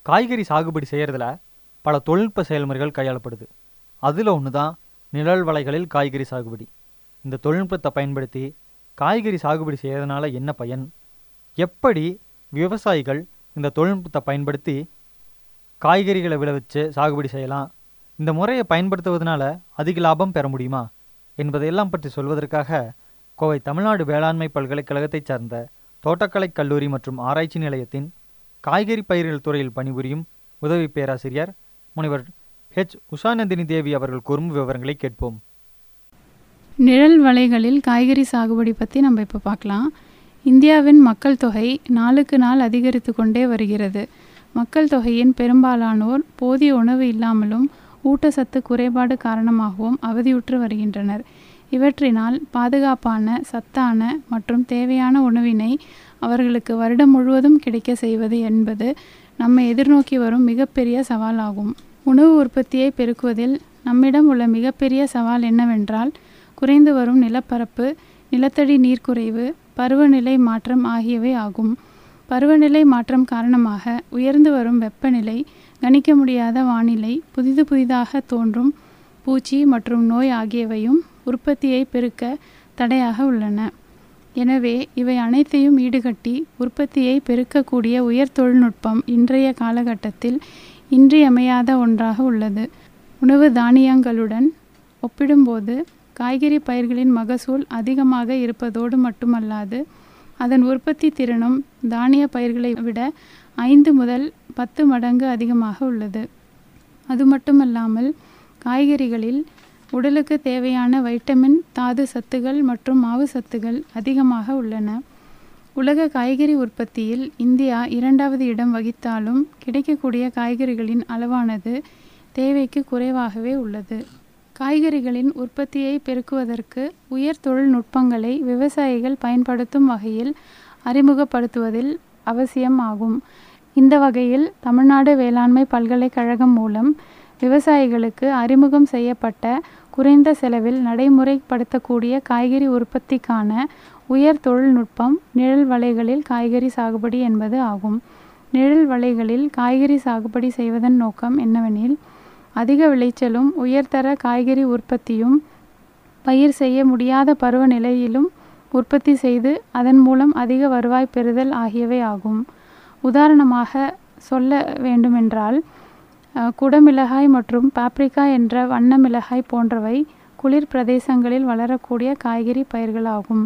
காய்கறி சாகுபடி செய்கிறதுல பல தொழில்நுட்ப செயல்முறைகள் கையாளப்படுது அதில் ஒன்று தான் நிழல் வலைகளில் காய்கறி சாகுபடி இந்த தொழில்நுட்பத்தை பயன்படுத்தி காய்கறி சாகுபடி செய்கிறதுனால என்ன பயன் எப்படி விவசாயிகள் இந்த தொழில்நுட்பத்தை பயன்படுத்தி காய்கறிகளை விளைவிச்சு சாகுபடி செய்யலாம் இந்த முறையை பயன்படுத்துவதனால அதிக லாபம் பெற முடியுமா என்பதையெல்லாம் பற்றி சொல்வதற்காக கோவை தமிழ்நாடு வேளாண்மை பல்கலைக்கழகத்தைச் சார்ந்த தோட்டக்கலை கல்லூரி மற்றும் ஆராய்ச்சி நிலையத்தின் காய்கறி பயிர்கள் துறையில் பணிபுரியும் உதவி பேராசிரியர் முனைவர் ஹெச் உஷாநந்தினி தேவி அவர்கள் கூறும் விவரங்களை கேட்போம் நிழல் வலைகளில் காய்கறி சாகுபடி பற்றி நம்ம இப்போ பார்க்கலாம் இந்தியாவின் மக்கள் தொகை நாளுக்கு நாள் அதிகரித்து கொண்டே வருகிறது மக்கள் தொகையின் பெரும்பாலானோர் போதிய உணவு இல்லாமலும் ஊட்டச்சத்து குறைபாடு காரணமாகவும் அவதியுற்று வருகின்றனர் இவற்றினால் பாதுகாப்பான சத்தான மற்றும் தேவையான உணவினை அவர்களுக்கு வருடம் முழுவதும் கிடைக்க செய்வது என்பது நம்மை எதிர்நோக்கி வரும் மிகப்பெரிய சவாலாகும் உணவு உற்பத்தியை பெருக்குவதில் நம்மிடம் உள்ள மிகப்பெரிய சவால் என்னவென்றால் குறைந்து வரும் நிலப்பரப்பு நிலத்தடி நீர் குறைவு பருவநிலை மாற்றம் ஆகியவை ஆகும் பருவநிலை மாற்றம் காரணமாக உயர்ந்து வரும் வெப்பநிலை கணிக்க முடியாத வானிலை புதிது புதிதாக தோன்றும் பூச்சி மற்றும் நோய் ஆகியவையும் உற்பத்தியை பெருக்க தடையாக உள்ளன எனவே இவை அனைத்தையும் ஈடுகட்டி உற்பத்தியை பெருக்கக்கூடிய உயர் தொழில்நுட்பம் இன்றைய காலகட்டத்தில் இன்றியமையாத ஒன்றாக உள்ளது உணவு தானியங்களுடன் ஒப்பிடும்போது காய்கறி பயிர்களின் மகசூல் அதிகமாக இருப்பதோடு மட்டுமல்லாது அதன் உற்பத்தி திறனும் தானிய பயிர்களை விட ஐந்து முதல் பத்து மடங்கு அதிகமாக உள்ளது அது மட்டுமல்லாமல் காய்கறிகளில் உடலுக்கு தேவையான வைட்டமின் தாது சத்துகள் மற்றும் மாவு சத்துகள் அதிகமாக உள்ளன உலக காய்கறி உற்பத்தியில் இந்தியா இரண்டாவது இடம் வகித்தாலும் கிடைக்கக்கூடிய காய்கறிகளின் அளவானது தேவைக்கு குறைவாகவே உள்ளது காய்கறிகளின் உற்பத்தியை பெருக்குவதற்கு உயர் தொழில்நுட்பங்களை விவசாயிகள் பயன்படுத்தும் வகையில் அறிமுகப்படுத்துவதில் அவசியம் ஆகும் இந்த வகையில் தமிழ்நாடு வேளாண்மை பல்கலைக்கழகம் மூலம் விவசாயிகளுக்கு அறிமுகம் செய்யப்பட்ட குறைந்த செலவில் நடைமுறைப்படுத்தக்கூடிய காய்கறி உற்பத்திக்கான உயர் தொழில்நுட்பம் நிழல் வலைகளில் காய்கறி சாகுபடி என்பது ஆகும் நிழல் வலைகளில் காய்கறி சாகுபடி செய்வதன் நோக்கம் என்னவெனில் அதிக விளைச்சலும் உயர்தர காய்கறி உற்பத்தியும் பயிர் செய்ய முடியாத பருவநிலையிலும் உற்பத்தி செய்து அதன் மூலம் அதிக வருவாய் பெறுதல் ஆகியவை ஆகும் உதாரணமாக சொல்ல வேண்டுமென்றால் குடமிளகாய் மற்றும் பாப்ரிகா என்ற வண்ண மிளகாய் போன்றவை குளிர் பிரதேசங்களில் வளரக்கூடிய காய்கறி பயிர்களாகும்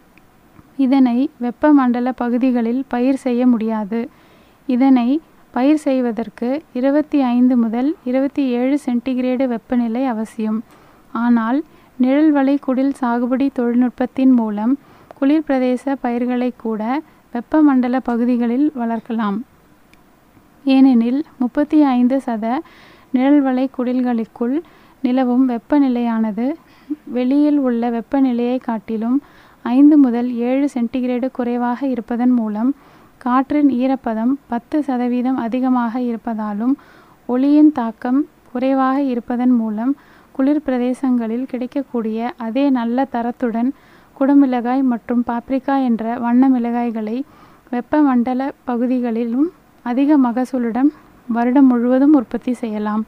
இதனை வெப்பமண்டல பகுதிகளில் பயிர் செய்ய முடியாது இதனை பயிர் செய்வதற்கு இருபத்தி ஐந்து முதல் இருபத்தி ஏழு சென்டிகிரேடு வெப்பநிலை அவசியம் ஆனால் நிழல்வலை குடில் சாகுபடி தொழில்நுட்பத்தின் மூலம் குளிர் பிரதேச பயிர்களை கூட வெப்பமண்டல பகுதிகளில் வளர்க்கலாம் ஏனெனில் முப்பத்தி ஐந்து சத நிழல்வலை குடில்களுக்குள் நிலவும் வெப்பநிலையானது வெளியில் உள்ள வெப்பநிலையை காட்டிலும் ஐந்து முதல் ஏழு சென்டிகிரேடு குறைவாக இருப்பதன் மூலம் காற்றின் ஈரப்பதம் பத்து சதவீதம் அதிகமாக இருப்பதாலும் ஒளியின் தாக்கம் குறைவாக இருப்பதன் மூலம் குளிர் பிரதேசங்களில் கிடைக்கக்கூடிய அதே நல்ல தரத்துடன் குடமிளகாய் மற்றும் பாப்ரிகா என்ற வண்ண மிளகாய்களை வெப்பமண்டல பகுதிகளிலும் அதிக மகசூலுடன் வருடம் முழுவதும் உற்பத்தி செய்யலாம்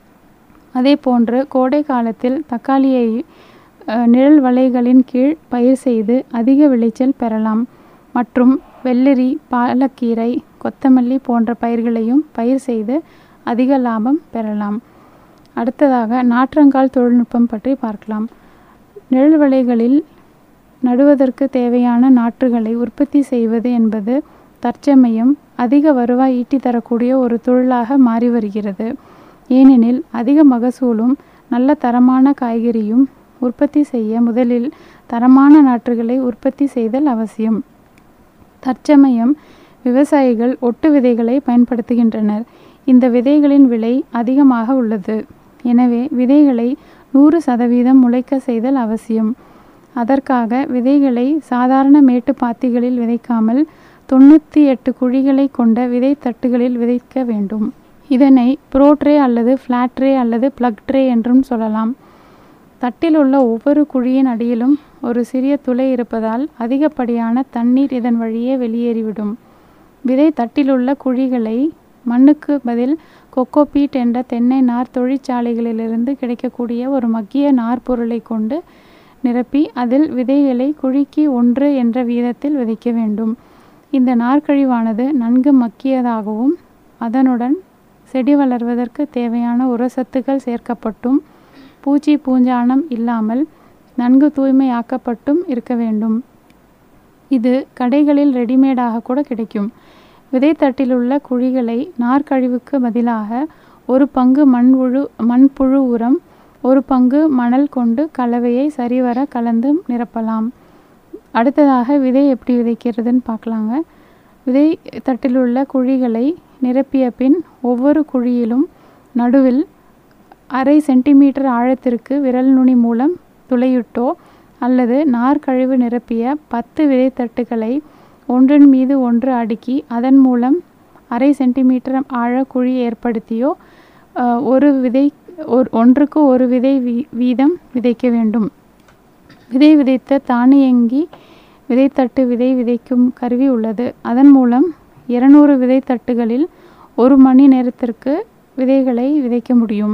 அதே போன்று கோடை காலத்தில் தக்காளியை நிழல் வலைகளின் கீழ் பயிர் செய்து அதிக விளைச்சல் பெறலாம் மற்றும் வெள்ளரி பாலக்கீரை கொத்தமல்லி போன்ற பயிர்களையும் பயிர் செய்து அதிக லாபம் பெறலாம் அடுத்ததாக நாற்றங்கால் தொழில்நுட்பம் பற்றி பார்க்கலாம் நிழல் வலைகளில் நடுவதற்கு தேவையான நாற்றுகளை உற்பத்தி செய்வது என்பது தற்சமயம் அதிக வருவாய் ஈட்டி தரக்கூடிய ஒரு தொழிலாக மாறி வருகிறது ஏனெனில் அதிக மகசூலும் நல்ல தரமான காய்கறியும் உற்பத்தி செய்ய முதலில் தரமான நாற்றுகளை உற்பத்தி செய்தல் அவசியம் தற்சமயம் விவசாயிகள் ஒட்டு விதைகளை பயன்படுத்துகின்றனர் இந்த விதைகளின் விலை அதிகமாக உள்ளது எனவே விதைகளை நூறு சதவீதம் முளைக்க செய்தல் அவசியம் அதற்காக விதைகளை சாதாரண மேட்டு பாத்திகளில் விதைக்காமல் தொண்ணூற்றி எட்டு குழிகளை கொண்ட விதை தட்டுகளில் விதைக்க வேண்டும் இதனை ப்ரோட்ரே அல்லது ஃப்ளாட் ட்ரே அல்லது ப்ளக் ட்ரே என்றும் சொல்லலாம் தட்டில் உள்ள ஒவ்வொரு குழியின் அடியிலும் ஒரு சிறிய துளை இருப்பதால் அதிகப்படியான தண்ணீர் இதன் வழியே வெளியேறிவிடும் விதை தட்டிலுள்ள குழிகளை மண்ணுக்கு பதில் கொக்கோபீட் என்ற தென்னை நார் தொழிற்சாலைகளிலிருந்து கிடைக்கக்கூடிய ஒரு மக்கிய நார் பொருளை கொண்டு நிரப்பி அதில் விதைகளை குழிக்கு ஒன்று என்ற வீதத்தில் விதைக்க வேண்டும் இந்த நார்க்கழிவானது நன்கு மக்கியதாகவும் அதனுடன் செடி வளர்வதற்கு தேவையான உரசத்துக்கள் சேர்க்கப்பட்டும் பூச்சி பூஞ்சானம் இல்லாமல் நன்கு தூய்மையாக்கப்பட்டும் இருக்க வேண்டும் இது கடைகளில் ரெடிமேடாக கூட கிடைக்கும் விதைத்தட்டில் உள்ள குழிகளை நார்க்கழிவுக்கு பதிலாக ஒரு பங்கு மண்புழு மண்புழு உரம் ஒரு பங்கு மணல் கொண்டு கலவையை சரிவர கலந்து நிரப்பலாம் அடுத்ததாக விதை எப்படி விதைக்கிறதுன்னு பார்க்கலாங்க விதை தட்டில் உள்ள குழிகளை நிரப்பிய பின் ஒவ்வொரு குழியிலும் நடுவில் அரை சென்டிமீட்டர் ஆழத்திற்கு விரல் நுனி மூலம் துளையிட்டோ அல்லது நார்க்கழிவு நிரப்பிய பத்து விதைத்தட்டுகளை ஒன்றின் மீது ஒன்று அடுக்கி அதன் மூலம் அரை சென்டிமீட்டர் ஆழ குழி ஏற்படுத்தியோ அஹ், ஒரு விதை ஒரு ஒன்றுக்கு ஒரு விதை வீ வீதம் விதைக்க வேண்டும் விதை விதைத்த தானியங்கி விதைத்தட்டு விதை விதைக்கும் கருவி உள்ளது அதன் மூலம் இருநூறு விதைத்தட்டுகளில் ஒரு மணி நேரத்திற்கு விதைகளை விதைக்க முடியும்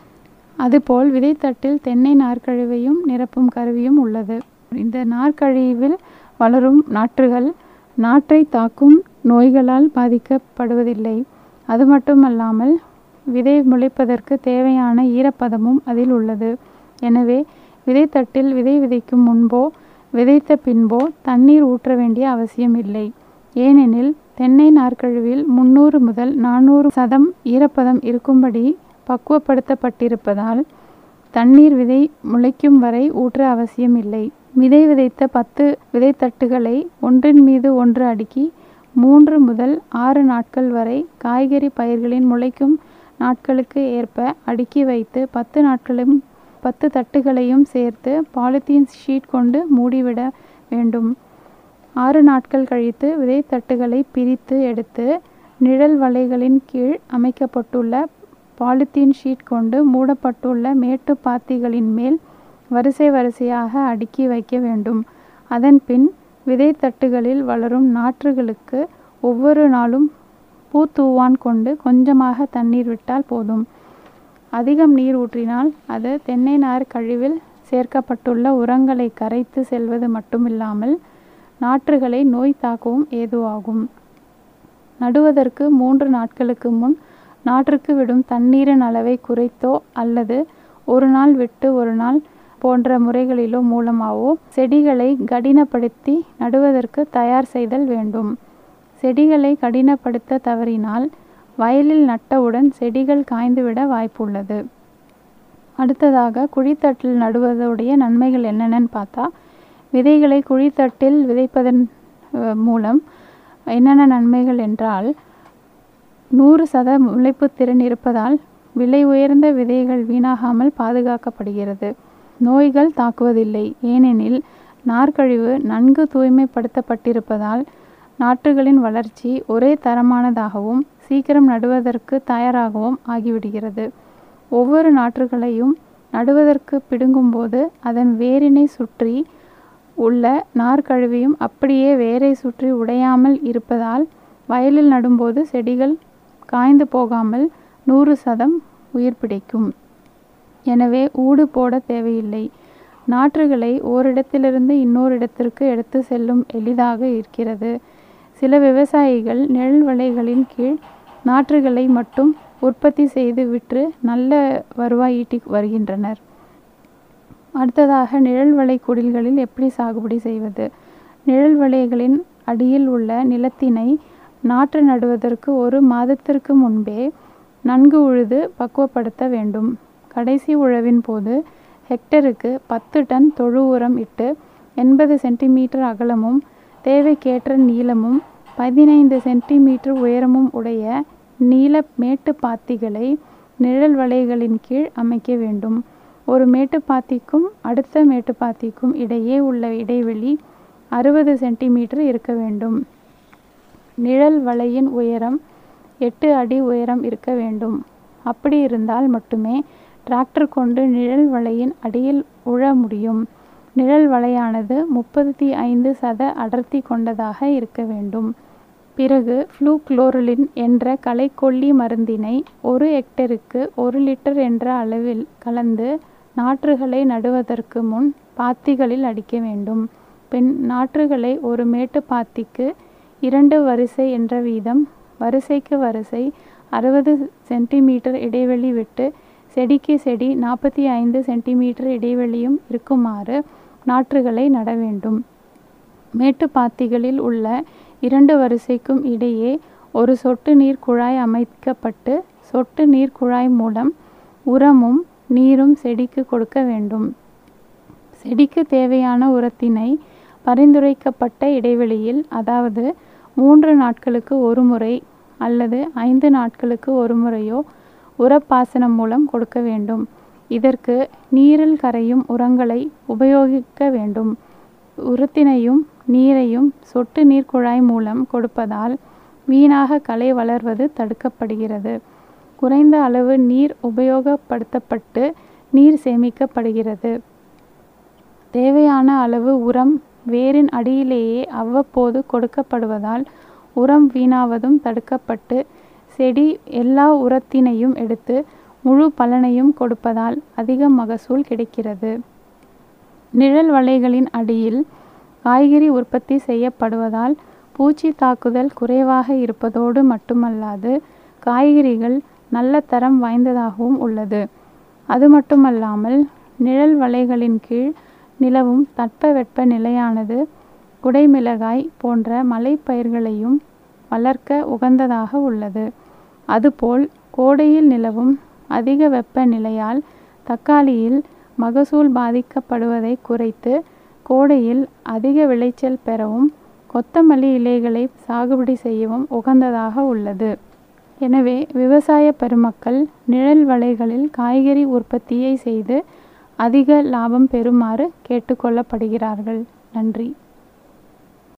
அதுபோல் விதைத்தட்டில் தென்னை நார்க்கழிவையும் நிரப்பும் கருவியும் உள்ளது இந்த நார்க்கழிவில் வளரும் நாற்றுகள் நாற்றை தாக்கும் நோய்களால் பாதிக்கப்படுவதில்லை அது மட்டுமல்லாமல் விதை முளைப்பதற்கு தேவையான ஈரப்பதமும் அதில் உள்ளது எனவே விதைத்தட்டில் விதை விதைக்கும் முன்போ விதைத்த பின்போ தண்ணீர் ஊற்ற வேண்டிய அவசியம் இல்லை ஏனெனில் தென்னை நார்க்கழிவில் முந்நூறு முதல் நானூறு சதம் ஈரப்பதம் இருக்கும்படி பக்குவப்படுத்தப்பட்டிருப்பதால் தண்ணீர் விதை முளைக்கும் வரை ஊற்ற அவசியம் இல்லை விதை விதைத்த பத்து விதைத்தட்டுகளை ஒன்றின் மீது ஒன்று அடுக்கி மூன்று முதல் ஆறு நாட்கள் வரை காய்கறி பயிர்களின் முளைக்கும் நாட்களுக்கு ஏற்ப அடுக்கி வைத்து பத்து நாட்களும் பத்து தட்டுகளையும் சேர்த்து பாலித்தீன் ஷீட் கொண்டு மூடிவிட வேண்டும் ஆறு நாட்கள் கழித்து விதைத்தட்டுகளை பிரித்து எடுத்து நிழல் வலைகளின் கீழ் அமைக்கப்பட்டுள்ள பாலித்தீன் ஷீட் கொண்டு மூடப்பட்டுள்ள மேட்டுப்பாத்திகளின் மேல் வரிசை வரிசையாக அடுக்கி வைக்க வேண்டும் அதன் பின் விதைத்தட்டுகளில் வளரும் நாற்றுகளுக்கு ஒவ்வொரு நாளும் பூத்தூவான் கொண்டு கொஞ்சமாக தண்ணீர் விட்டால் போதும் அதிகம் நீர் ஊற்றினால் அது தென்னை நார் கழிவில் சேர்க்கப்பட்டுள்ள உரங்களை கரைத்து செல்வது மட்டுமில்லாமல் நாற்றுகளை நோய் தாக்கவும் ஏதுவாகும் நடுவதற்கு மூன்று நாட்களுக்கு முன் நாற்றுக்கு விடும் தண்ணீரின் அளவை குறைத்தோ அல்லது ஒரு நாள் விட்டு ஒரு நாள் போன்ற முறைகளிலோ மூலமாகவோ செடிகளை கடினப்படுத்தி நடுவதற்கு தயார் செய்தல் வேண்டும் செடிகளை கடினப்படுத்த தவறினால் வயலில் நட்டவுடன் செடிகள் காய்ந்துவிட வாய்ப்புள்ளது அடுத்ததாக குழித்தட்டில் நடுவதுடைய நன்மைகள் என்னென்னு பார்த்தா விதைகளை குழித்தட்டில் விதைப்பதன் அஹ், மூலம் என்னென்ன நன்மைகள் என்றால் நூறு சத முளைப்பு திறன் இருப்பதால் விலை உயர்ந்த விதைகள் வீணாகாமல் பாதுகாக்கப்படுகிறது நோய்கள் தாக்குவதில்லை ஏனெனில் நார்க்கழிவு நன்கு தூய்மைப்படுத்தப்பட்டிருப்பதால் நாற்றுகளின் வளர்ச்சி ஒரே தரமானதாகவும் சீக்கிரம் நடுவதற்கு தயாராகவும் ஆகிவிடுகிறது ஒவ்வொரு நாற்றுகளையும் நடுவதற்கு பிடுங்கும்போது அதன் வேரினை சுற்றி உள்ள நார்க்கழிவையும் அப்படியே வேரை சுற்றி உடையாமல் இருப்பதால் வயலில் நடும்போது செடிகள் காய்ந்து போகாமல் நூறு சதம் உயிர் பிடிக்கும் எனவே ஊடு போட தேவையில்லை நாற்றுகளை ஓரிடத்திலிருந்து இன்னொரு இடத்திற்கு எடுத்து செல்லும் எளிதாக இருக்கிறது சில விவசாயிகள் நிழல் வலைகளின் கீழ் நாற்றுகளை மட்டும் உற்பத்தி செய்து விற்று நல்ல வருவாய் ஈட்டி வருகின்றனர் அடுத்ததாக நிழல் வலை குடில்களில் எப்படி சாகுபடி செய்வது நிழல் வலைகளின் அடியில் உள்ள நிலத்தினை நாற்று நடுவதற்கு ஒரு மாதத்திற்கு முன்பே நன்கு உழுது பக்குவப்படுத்த வேண்டும் கடைசி உழவின் போது ஹெக்டருக்கு பத்து டன் தொழு உரம் இட்டு எண்பது சென்டிமீட்டர் அகலமும் தேவைக்கேற்ற நீளமும் பதினைந்து சென்டிமீட்டர் உயரமும் உடைய நீல மேட்டுப்பாத்திகளை நிழல் வலைகளின் கீழ் அமைக்க வேண்டும் ஒரு மேட்டுப்பாத்திக்கும் அடுத்த மேட்டுப்பாத்திக்கும் இடையே உள்ள இடைவெளி அறுபது சென்டிமீட்டர் இருக்க வேண்டும் நிழல் வலையின் உயரம் எட்டு அடி உயரம் இருக்க வேண்டும் அப்படி இருந்தால் மட்டுமே டிராக்டர் கொண்டு நிழல் வலையின் அடியில் உழ முடியும் நிழல் வலையானது முப்பத்தி ஐந்து சத அடர்த்தி கொண்டதாக இருக்க வேண்டும் பிறகு ஃப்ளூக்ளோரலின் என்ற களைக்கொல்லி மருந்தினை ஒரு ஹெக்டருக்கு ஒரு லிட்டர் என்ற அளவில் கலந்து நாற்றுகளை நடுவதற்கு முன் பாத்திகளில் அடிக்க வேண்டும் பின் நாற்றுகளை ஒரு மேட்டு பாத்திக்கு இரண்டு வரிசை என்ற வீதம் வரிசைக்கு வரிசை அறுபது சென்டிமீட்டர் இடைவெளி விட்டு செடிக்கு செடி நாற்பத்தி ஐந்து சென்டிமீட்டர் இடைவெளியும் இருக்குமாறு நாற்றுகளை நட வேண்டும் மேட்டுப்பாத்திகளில் உள்ள இரண்டு வரிசைக்கும் இடையே ஒரு சொட்டு நீர் குழாய் அமைக்கப்பட்டு சொட்டு நீர் குழாய் மூலம் உரமும் நீரும் செடிக்கு கொடுக்க வேண்டும் செடிக்கு தேவையான உரத்தினை பரிந்துரைக்கப்பட்ட இடைவெளியில் அதாவது மூன்று நாட்களுக்கு ஒரு முறை அல்லது ஐந்து நாட்களுக்கு ஒரு முறையோ உரப்பாசனம் மூலம் கொடுக்க வேண்டும் இதற்கு நீரில் கரையும் உரங்களை உபயோகிக்க வேண்டும் உரத்தினையும் நீரையும் சொட்டு நீர் குழாய் மூலம் கொடுப்பதால் வீணாக களை வளர்வது தடுக்கப்படுகிறது குறைந்த அளவு நீர் உபயோகப்படுத்தப்பட்டு நீர் சேமிக்கப்படுகிறது தேவையான அளவு உரம் வேரின் அடியிலேயே அவ்வப்போது கொடுக்கப்படுவதால் உரம் வீணாவதும் தடுக்கப்பட்டு செடி எல்லா உரத்தினையும் எடுத்து முழு பலனையும் கொடுப்பதால் அதிக மகசூல் கிடைக்கிறது நிழல் வலைகளின் அடியில் காய்கறி உற்பத்தி செய்யப்படுவதால் பூச்சி தாக்குதல் குறைவாக இருப்பதோடு மட்டுமல்லாது காய்கறிகள் நல்ல தரம் வாய்ந்ததாகவும் உள்ளது அது மட்டுமல்லாமல் நிழல் வலைகளின் கீழ் நிலவும் தட்பவெட்ப நிலையானது குடைமிளகாய் போன்ற மலைப்பயிர்களையும் வளர்க்க உகந்ததாக உள்ளது அதுபோல் கோடையில் நிலவும் அதிக வெப்பநிலையால் தக்காளியில் மகசூல் பாதிக்கப்படுவதை குறைத்து கோடையில் அதிக விளைச்சல் பெறவும் கொத்தமல்லி இலைகளை சாகுபடி செய்யவும் உகந்ததாக உள்ளது எனவே விவசாய பெருமக்கள் நிழல் வலைகளில் காய்கறி உற்பத்தியை செய்து அதிக லாபம் பெறுமாறு கேட்டுக்கொள்ளப்படுகிறார்கள் நன்றி